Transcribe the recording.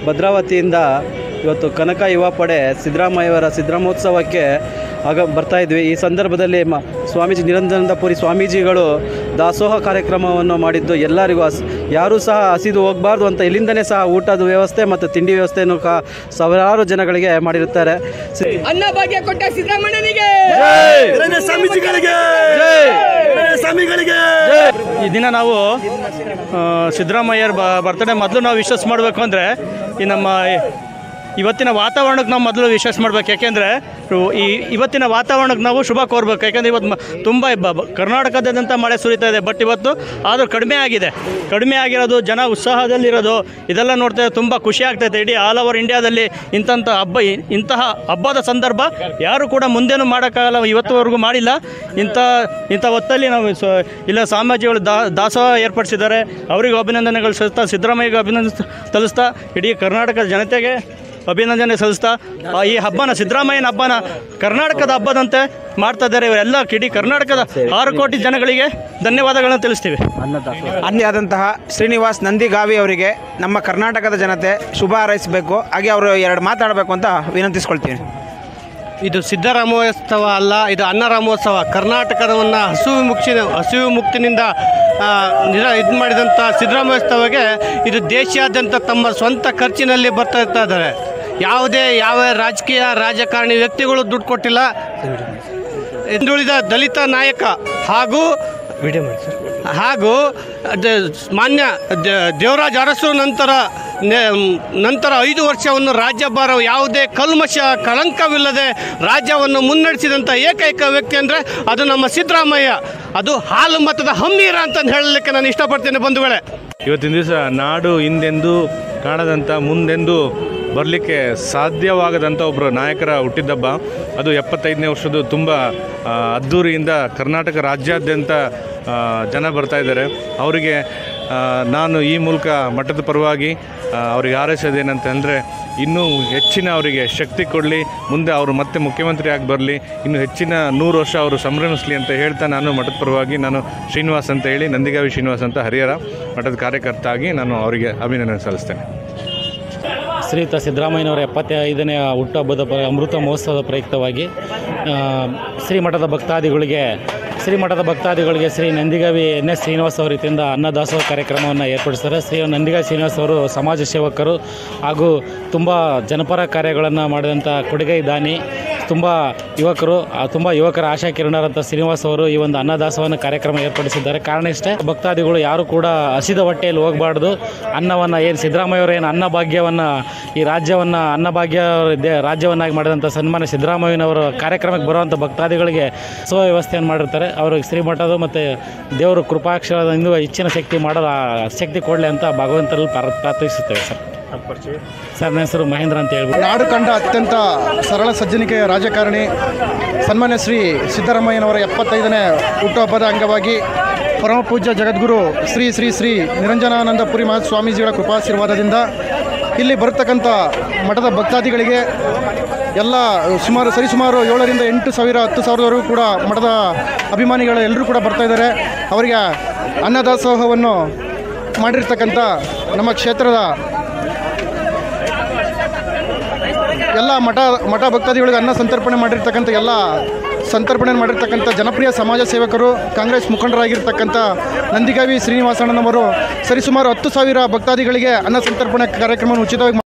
ಭದ್ರಾವತಿಯಿಂದ ಇವತ್ತು ಕನಕ ಯುವ ಪಡೆ ಸಿದ್ದರಾಮಯ್ಯವರ ಸಿದ್ದರಾಮೋತ್ಸವಕ್ಕೆ ಆಗ ಬರ್ತಾ ಇದ್ವಿ ಈ ಸಂದರ್ಭದಲ್ಲಿ ಮ ಸ್ವಾಮೀಜಿ ನಿರಂಜನಾನಂದಪುರಿ ಸ್ವಾಮೀಜಿಗಳು ದಾಸೋಹ ಕಾರ್ಯಕ್ರಮವನ್ನು ಮಾಡಿದ್ದು ಎಲ್ಲರಿಗೂ ಹಸ್ ಯಾರೂ ಸಹ ಹಸಿದು ಹೋಗಬಾರ್ದು ಅಂತ ಇಲ್ಲಿಂದನೇ ಸಹ ಊಟದ ವ್ಯವಸ್ಥೆ ಮತ್ತು ತಿಂಡಿ ವ್ಯವಸ್ಥೆಯನ್ನು ಕ ಸಾವಿರಾರು ಜನಗಳಿಗೆ ಮಾಡಿರುತ್ತಾರೆ ಸಿ- ಅನ್ನ ಭಾಗ್ಯ ಕೊಟ್ಟ ಸಿದ್ದರಾಮಣ್ಣನಿಗೆ ಸ್ವಾಮೀಜಿಗಳಿಗೆ ಸ್ವಾಮಿಗಳಿಗೆ ಈ ದಿನ ನಾವು ಆ, ಸಿದ್ದರಾಮಯ್ಯರ ಬ ಬರ್ತಡೇ ಮೊದಲು ನಾವು ವಿಶ್ವಾಸ ಮಾಡಬೇಕು ಅಂದರೆ ಈ ನಮ್ಮ ಇವತ್ತಿನ ವಾತಾವರಣಕ್ಕೆ ನಾವು ಮೊದಲು ವಿಶ್ವಾಸ ಮಾಡಬೇಕು ಯಾಕೆಂದರೆ ಈ ಇವತ್ತಿನ ವಾತಾವರಣಕ್ಕೆ ನಾವು ಶುಭ ಕೋರ್ಬೇಕು ಯಾಕೆಂದರೆ ಇವತ್ತು ಮ- ತುಂಬ ಬ- ಬ- ಕರ್ನಾಟಕದಾದ್ಯಂತ ಮಳೆ ಸುರಿತಾ ಇದೆ ಬಟ್ ಇವತ್ತು ಆದರೂ ಕಡಿಮೆ ಆಗಿದೆ ಕಡಿಮೆ ಆಗಿರೋದು ಜನ ಉತ್ಸಾಹದಲ್ಲಿರೋದು ಇದೆಲ್ಲ ನೋಡ್ತಾ ತುಂಬ ಖುಷಿ ಆಗ್ತೈತೆ ಇಡೀ ಆಲ್ ಓವರ್ ಇಂಡಿಯಾದಲ್ಲಿ ಇಂಥಂಥ ಹಬ್ಬ ಇ- ಇಂತಹ ಹಬ್ಬದ ಸಂದರ್ಭ ಯಾರು ಕೂಡ ಮುಂದೇನು ಮಾಡೋಕ್ಕಾಗಲ್ಲ ಇವತ್ತುವರೆಗೂ ಮಾಡಿಲ್ಲ ಇಂಥ ಇಂಥ ಹೊತ್ತಲ್ಲಿ ನಾವು ಸ ಇಲ್ಲ ಸ್ವಾಮೀಜಿಗಳು ದಾ ದಾಸೋಹ ಏರ್ಪಡಿಸಿದ್ದಾರೆ ಅವರಿಗೂ ಅಭಿನಂದನೆಗಳು ಸಲ್ಲಿಸ್ತಾ ಸಿದ್ದರಾಮಯ್ಯಗೆ ಅಭಿನಂದಿಸ್ತಾ ಸಲ್ಲಿಸ್ತಾ ಇಡೀ ಕರ್ನಾಟಕದ ಜನತೆಗೆ ಅಭಿನಂದನೆ ಸಲ್ಲಿಸ್ತಾ ಆ, ಈ ಹಬ್ಬನ ಸಿದ್ದರಾಮಯ್ಯನ ಹಬ್ಬನ ಕರ್ನಾಟಕದ ಹಬ್ಬದಂತೆ ಮಾಡ್ತಾ ಇದ್ದಾರೆ ಇವರೆಲ್ಲ ಇಡೀ ಕರ್ನಾಟಕದ ಆರು ಕೋಟಿ ಜನಗಳಿಗೆ ಧನ್ಯವಾದಗಳನ್ನು ತಿಳಿಸ್ತೀವಿ ಅನ್ಯಾದಂತಹ ಶ್ರೀನಿವಾಸ್ ನಂದಿಗಾವಿ ಅವರಿಗೆ ನಮ್ಮ ಕರ್ನಾಟಕದ ಜನತೆ ಶುಭ ಹಾರೈಸಬೇಕು ಹಾಗೆ ಅವರು ಎರಡು ಮಾತಾಡಬೇಕು ಅಂತ ವಿನಂತಿಸ್ಕೊಳ್ತೀನಿ ಇದು ಸಿದ್ದರಾಮೋತ್ಸವ ಅಲ್ಲ ಇದು ಅನ್ನರಾಮೋತ್ಸವ ಕರ್ನಾಟಕವನ್ನು ಹಸಿವು ಮುಕ್ತಿ ಹಸಿವು ಮುಕ್ತಿನಿಂದ ಆ, ನಿರ ಇದು ಮಾಡಿದಂಥ ಸಿದ್ದರಾಮೋತ್ಸವಕ್ಕೆ ಇದು ದೇಶಾದ್ಯಂತ ತಮ್ಮ ಸ್ವಂತ ಖರ್ಚಿನಲ್ಲಿ ಬರ್ತಾ ಇರ್ತಾ ಇದ್ದಾರೆ ಯಾವುದೇ ಯಾವ ರಾಜಕೀಯ ರಾಜಕಾರಣಿ ವ್ಯಕ್ತಿಗಳು ದುಡ್ಡು ಕೊಟ್ಟಿಲ್ಲ ಹಿಂದುಳಿದ ದಲಿತ ನಾಯಕ ಹಾಗೂ ಹಾಗೂ ದ- ಮಾನ್ಯ ದ- ದೇವರಾಜ್ ಅರಸು ನಂತರ ನೆ- ನಂತರ ಐದು ವರ್ಷವನ್ನು ರಾಜ್ಯಭಾರ ಯಾವುದೇ ಕಲ್ಮಶ ಕಳಂಕವಿಲ್ಲದೆ ರಾಜ್ಯವನ್ನು ಮುನ್ನಡೆಸಿದಂಥ ಏಕೈಕ ವ್ಯಕ್ತಿ ಅಂದರೆ ಅದು ನಮ್ಮ ಸಿದ್ದರಾಮಯ್ಯ ಅದು ಹಾಲು ಮತದ ಹಮ್ಮೀರ ಅಂತ ಹೇಳಲಿಕ್ಕೆ ನಾನು ಇಷ್ಟಪಡ್ತೇನೆ ಬಂಧುಗಳೇ ಇವತ್ತಿನ ದಿವಸ ನಾಡು ಹಿಂದೆಂದೂ ಕಾಣದಂಥ ಮುಂದೆಂದೂ ಬರಲಿಕ್ಕೆ ಸಾಧ್ಯವಾಗದಂಥ ಒಬ್ಬರು ನಾಯಕರ ಹುಟ್ಟಿದಬ್ಬ ಅದು ಎಪ್ಪತ್ತೈದನೇ ವರ್ಷದ್ದು ತುಂಬ ಆ, ಅದ್ಧೂರಿಯಿಂದ ಕರ್ನಾಟಕ ರಾಜ್ಯಾದ್ಯಂತ ಆ, ಜನ ಬರ್ತಾ ಇದ್ದಾರೆ ಅವರಿಗೆ ಆ, ನಾನು ಈ ಮೂಲಕ ಮಠದ ಪರವಾಗಿ ಆ, ಅವರಿಗೆ ಹಾರೈಸೋದೇನಂತ ಅಂದರೆ ಇನ್ನೂ ಹೆಚ್ಚಿನ ಅವರಿಗೆ ಶಕ್ತಿ ಕೊಡಲಿ ಮುಂದೆ ಅವರು ಮತ್ತೆ ಮುಖ್ಯಮಂತ್ರಿ ಆಗಿ ಬರಲಿ ಇನ್ನು ಹೆಚ್ಚಿನ ನೂರು ವರ್ಷ ಅವರು ಸಂಭ್ರಮಿಸಲಿ ಅಂತ ಹೇಳ್ತಾ ನಾನು ಮಠದ ಪರವಾಗಿ ನಾನು ಶ್ರೀನಿವಾಸ್ ಅಂತ ಹೇಳಿ ನಂದಿಗಾವಿ ಶ್ರೀನಿವಾಸ್ ಅಂತ ಹರಿಹರ ಮಠದ ಕಾರ್ಯಕರ್ತ ಆಗಿ ನಾನು ಅವರಿಗೆ ಅಭಿನಂದನೆ ಸಲ್ಲಿಸ್ತೇನೆ ಶ್ರೀಯುತ ಸಿದ್ದರಾಮಯ್ಯನವರ ಎಪ್ಪತ್ತೈದನೇ ಹುಟ್ಟುಹಬ್ಬದ ಪ್ರ ಅಮೃತ ಮಹೋತ್ಸವದ ಪ್ರಯುಕ್ತವಾಗಿ ಆ, ಶ್ರೀಮಠದ ಭಕ್ತಾದಿಗಳಿಗೆ ಶ್ರೀಮಠದ ಭಕ್ತಾದಿಗಳಿಗೆ ಶ್ರೀ ನಂದಿಗಾವಿ ಎನ್ ಎಸ್ ಶ್ರೀನಿವಾಸ್ ಅವರ ರೀತಿಯಿಂದ ಅನ್ನದಾಸೋಹ ಕಾರ್ಯಕ್ರಮವನ್ನು ಏರ್ಪಡಿಸ್ತಾರೆ ಶ್ರೀ ನಂದಿಗಾವಿ ಶ್ರೀನಿವಾಸ್ ಅವರು ಸಮಾಜ ಸೇವಕರು ಹಾಗೂ ತುಂಬ ಜನಪರ ಕಾರ್ಯಗಳನ್ನು ಮಾಡಿದಂಥ ಕೊಡುಗೈ ದಾನಿ ತುಂಬ ಯುವಕರು ಆ, ತುಂಬ ಯುವಕರ ಆಶಾ ಕಿರಣರಂಥ ಶ್ರೀನಿವಾಸ್ ಅವರು ಈ ಒಂದು ಅನ್ನದಾಸೋಹನ ಕಾರ್ಯಕ್ರಮ ಏರ್ಪಡಿಸಿದ್ದಾರೆ ಕಾರಣ ಇಷ್ಟೇ ಭಕ್ತಾದಿಗಳು ಯಾರು ಕೂಡ ಹಸಿದ ಹೊಟ್ಟೆಯಲ್ಲಿ ಹೋಗಬಾರ್ದು ಅನ್ನವನ್ನು ಏನು ಸಿದ್ದರಾಮಯ್ಯವರು ಏನು ಅನ್ನ ಭಾಗ್ಯವನ್ನು ಈ ರಾಜ್ಯವನ್ನು ಅನ್ನಭಾಗ್ಯ ದೇ- ರಾಜ್ಯವನ್ನಾಗಿ ಮಾಡಿದಂಥ ಸನ್ಮಾನ್ಯ ಸಿದ್ದರಾಮಯ್ಯನವರ ಕಾರ್ಯಕ್ರಮಕ್ಕೆ ಬರುವಂಥ ಭಕ್ತಾದಿಗಳಿಗೆ ಸ್ವ ವ್ಯವಸ್ಥೆಯನ್ನು ಮಾಡಿರ್ತಾರೆ ಅವ್ರಿಗೆ ಶ್ರೀಮಠದ ಮತ್ತು ದೇವರು ಕೃಪಾಕ್ಷರದ ಇನ್ನೂ ಹೆಚ್ಚಿನ ಶಕ್ತಿ ಮಾಡಲು ಆ ಶಕ್ತಿ ಕೊಡಲಿ ಅಂತ ಭಗವಂತರಲ್ಲಿ ಪ್ರಾರ್- ಪ್ರಾರ್ಥಿಸುತ್ತೇವೆ ಸರ್ ಸರ್ ನನ್ನ ಹೆಸರು ಮಹೇಂದ್ರ ಅಂತ ಹೇಳ್ಬಿಟ್ಟು ನಾಡು ಕಂಡ ಅತ್ಯಂತ ಸರಳ ಸಜ್ಜನಿಕೆಯ ರಾಜಕಾರಣಿ ಸನ್ಮಾನ್ಯ ಶ್ರೀ ಸಿದ್ದರಾಮಯ್ಯನವರ ಎಪ್ಪತ್ತೈದನೇ ಹುಟ್ಟುಹಬ್ಬದ ಅಂಗವಾಗಿ ಪರಮ ಪೂಜ್ಯ ಜಗದ್ಗುರು ಶ್ರೀ ಶ್ರೀ ಶ್ರೀ ನಿರಂಜನಾನಂದಪುರಿ ಮಹಾ ಸ್ವಾಮೀಜಿಗಳ ಕೃಪಾಶೀರ್ವಾದದಿಂದ ಇಲ್ಲಿ ಬರತಕ್ಕಂಥ ಮಠದ ಭಕ್ತಾದಿಗಳಿಗೆ ಎಲ್ಲ ಸುಮಾರು ಸರಿಸುಮಾರು ಏಳರಿಂದ ಎಂಟು ಸಾವಿರ ಹತ್ತು ಸಾವಿರದವರೆಗೂ ಕೂಡ ಮಠದ ಅಭಿಮಾನಿಗಳು ಎಲ್ಲರೂ ಕೂಡ ಬರ್ತಾ ಇದ್ದಾರೆ ಅವರಿಗೆ ಅನ್ನದಾಸೋಹವನ್ನು ಮಾಡಿರ್ತಕ್ಕಂಥ ನಮ್ಮ ಕ್ಷೇತ್ರದ ಎಲ್ಲ ಮಠ ಮಠ ಭಕ್ತಾದಿಗಳಿಗೆ ಅನ್ನ ಸಂತರ್ಪಣೆ ಮಾಡಿರ್ತಕ್ಕಂಥ ಎಲ್ಲ ಸಂತರ್ಪಣೆ ಮಾಡಿರ್ತಕ್ಕಂಥ ಜನಪ್ರಿಯ ಸಮಾಜ ಸೇವಕರು ಕಾಂಗ್ರೆಸ್ ಮುಖಂಡರಾಗಿರ್ತಕ್ಕಂಥ ನಂದಿಗಾವಿ ಶ್ರೀನಿವಾಸಣ್ಣನವರು ಸರಿಸುಮಾರು ಹತ್ತು ಸಾವಿರ ಭಕ್ತಾದಿಗಳಿಗೆ ಅನ್ನ ಸಂತರ್ಪಣೆ ಕಾರ್ಯಕ್ರಮವನ್ನು ಉಚಿತವಾಗಿ